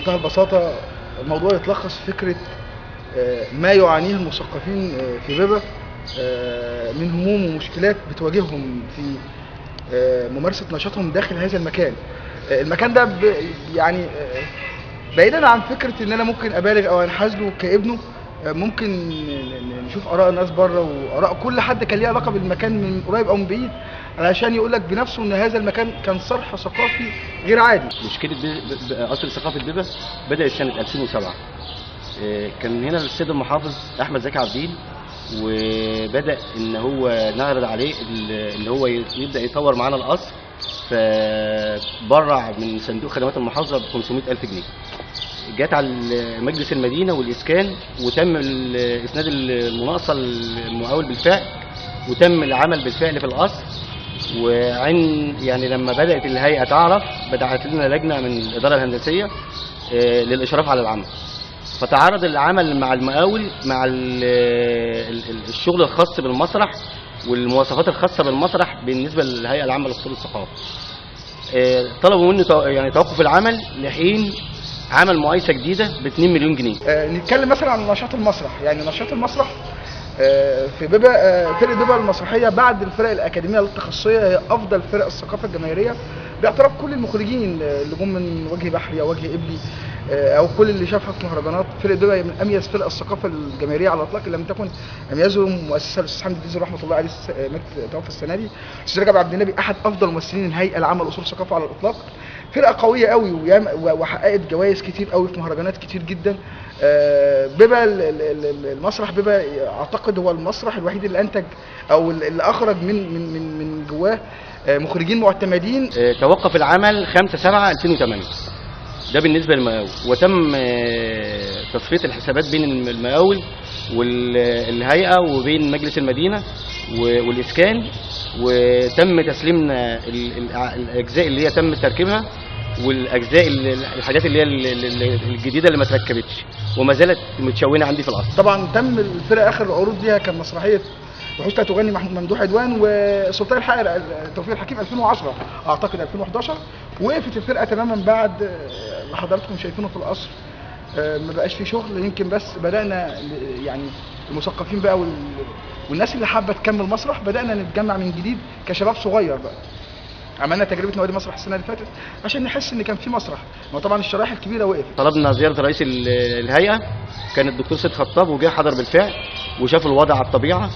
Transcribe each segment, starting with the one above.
بمنتهى البساطه الموضوع يتلخص في فكره آه، ما يعانيه المثقفين آه، في بيبا آه، من هموم ومشكلات بتواجههم في آه، ممارسه نشاطهم داخل هذا المكان آه، المكان ده ب- يعني آه، بعيدا عن فكره ان انا ممكن ابالغ او انحاز له كابنه آه، ممكن ن- ن- نشوف اراء الناس بره واراء كل حد كان ليه علاقه بالمكان من قريب او من بعيد علشان يقول لك بنفسه ان هذا المكان كان صرح ثقافي غير عادي مشكله بي- ب- قصر ثقافه بيبا بدات سنه 2007 آه، كان هنا السيد المحافظ احمد زكي عبدين وبدا ان هو نعرض عليه ال- ان هو ي- يبدا يطور معانا القصر فبرع من صندوق خدمات المحافظه ب 500 الف جنيه جت على مجلس المدينه والاسكان وتم ال- اسناد المناقصه المقاول بالفعل وتم العمل بالفعل في القصر وعن يعني لما بدات الهيئه تعرف بدات لنا لجنه من الاداره الهندسيه آه، للاشراف على العمل فتعارض العمل مع المقاول مع ال- ال- ال- الشغل الخاص بالمسرح والمواصفات الخاصه بالمسرح بالنسبه للهيئه العامه لاصول الثقافه آه، طلبوا منه تو- يعني توقف العمل لحين عمل مقايسه جديده ب 2 مليون جنيه آه، نتكلم مثلا عن نشاط المسرح يعني نشاط المسرح آه، في بيبا آه، فرقه بيبا المسرحيه بعد الفرق الاكاديميه التخصصيه هي افضل فرق الثقافه الجماهيريه باعتراف كل المخرجين آه، اللي جم من وجه بحري او وجه قبلي آه، او كل اللي شافها في مهرجانات فرقه بيبا من اميز فرق الثقافه الجماهيريه على الاطلاق إن لم تكن اميزهم مؤسسه الاستاذ حمدي الديزل رحمه الله عليه الس- آه، مات توفى السنه دي الاستاذ رجب عبد النبي احد افضل ممثلين الهيئه العامه لاصول الثقافه على الاطلاق فرقه قويه قوي وياما- و- وحققت جوائز كتير قوي في مهرجانات كتير جدا آه، بيبا ال- ال- ال- المسرح بيبا اعتقد هو المسرح الوحيد اللي انتج او اللي اخرج من من من من جواه آه، مخرجين معتمدين آه، توقف العمل 5 7 2008 ده بالنسبه للمقاول وتم آه، تصفيه الحسابات بين الم- المقاول والهيئه وبين مجلس المدينه و- والاسكان وتم تسليمنا ال- ال- الاجزاء اللي هي تم تركيبها والاجزاء اللي- الحاجات اللي هي ال- ال- ال- الجديده اللي ما اتركبتش وما زالت متشونه عندي في الاصل طبعا تم الفرقه اخر العروض ليها كان مسرحيه وحوش لا تغني محمود ممدوح عدوان وسلطان الحائر توفيق الحكيم 2010 اعتقد 2011 وقفت الفرقه تماما بعد آه، اللي حضراتكم شايفينه في القصر آه، ما بقاش في شغل يمكن بس بدانا ل- يعني المثقفين بقى وال... والناس اللي حابه تكمل مسرح بدانا نتجمع من جديد كشباب صغير بقى عملنا تجربه نوادي مسرح السنه اللي فاتت عشان نحس ان كان في مسرح ما طبعا الشرايح الكبيره وقفت طلبنا زياره رئيس ال- الهيئه كان الدكتور سيد خطاب وجه حضر بالفعل وشاف الوضع على الطبيعه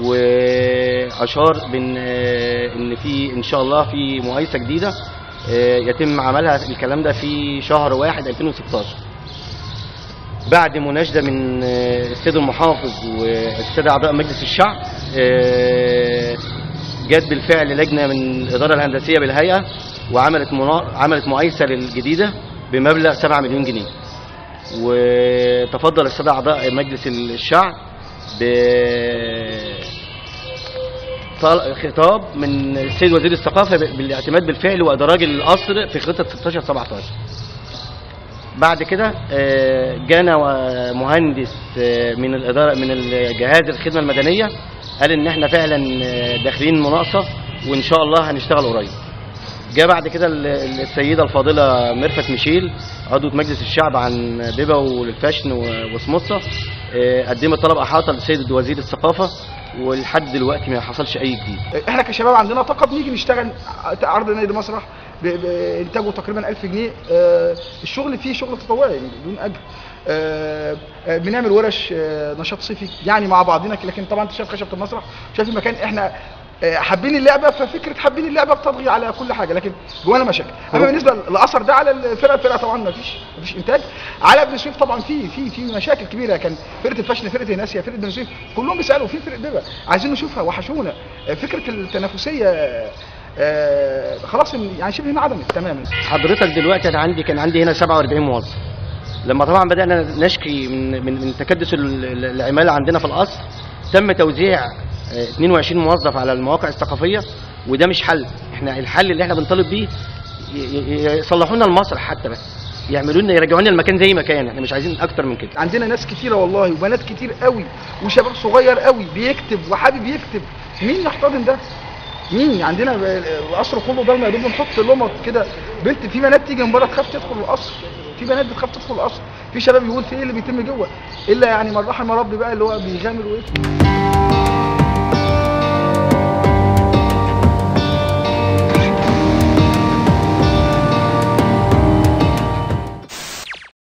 واشار بان آه، ان في ان شاء الله في مقايسه جديده آه، يتم عملها الكلام ده في شهر واحد 2016 بعد مناشده من آه، السيد المحافظ والساده اعضاء مجلس الشعب آه، جت بالفعل لجنه من الاداره الهندسيه بالهيئه وعملت منا... عملت مقايسه للجديده بمبلغ 7 مليون جنيه وتفضل الساده اعضاء مجلس الشعب ب طال- خطاب من السيد وزير الثقافه ب- بالاعتماد بالفعل وادراج القصر في خطه 16 17 بعد كده آه، جانا مهندس آه، من الاداره من الجهاز الخدمه المدنيه قال ان احنا فعلا آه، داخلين مناقصه وان شاء الله هنشتغل قريب جاء بعد كده ال- ال- السيده الفاضله ميرفت ميشيل عضوة مجلس الشعب عن بيبا والفاشن و- وسموسه آه، قدمت طلب احاطه للسيد وزير الثقافه ولحد دلوقتي ما حصلش اي جديد احنا كشباب عندنا طاقه بنيجي نشتغل عرض نادي مسرح ب- بانتاجه تقريبا 1000 جنيه آه، الشغل فيه شغل تطوعي يعني بدون اجر آه، آه، بنعمل ورش آه، نشاط صيفي يعني مع بعضنا لكن طبعا انت شايف خشبه المسرح شايف المكان احنا آه، حابين اللعبه ففكره حابين اللعبه بتطغي على كل حاجه لكن جوانا مشاكل اما بالنسبه للاثر ده على الفرقه الفرقه طبعا ما فيش ما فيش انتاج على ابن سويف طبعا في في في مشاكل كبيره كان فرقه الفاشن فرقه هناسيا فرقه بن سويف كلهم بيسالوا في فرقه بيبا عايزين نشوفها وحشونا آه، فكره التنافسيه آه، آه، خلاص يعني شبه انعدمت تماما حضرتك دلوقتي انا عندي كان عندي هنا 47 موظف لما طبعا بدانا نشكي من من, من تكدس ال- ال- العماله عندنا في القصر تم توزيع آه، 22 موظف على المواقع الثقافيه وده مش حل احنا الحل اللي احنا بنطالب بيه ي- ي- يصلحوا لنا المسرح حتى بس يعملوا لنا يرجعوا لنا المكان زي ما كان احنا مش عايزين اكتر من كده عندنا ناس كتيره والله وبنات كتير قوي وشباب صغير قوي بيكتب وحابب يكتب مين يحتضن ده مين عندنا ب- القصر كله ضلمه يا دوب نحط لمط كده بنت في بنات تيجي من بره تخاف تدخل القصر في بنات بتخاف تدخل اصلا في شباب يقول في ايه اللي بيتم جوه الا يعني من رحم ربي بقى اللي هو بيغامر ويدخل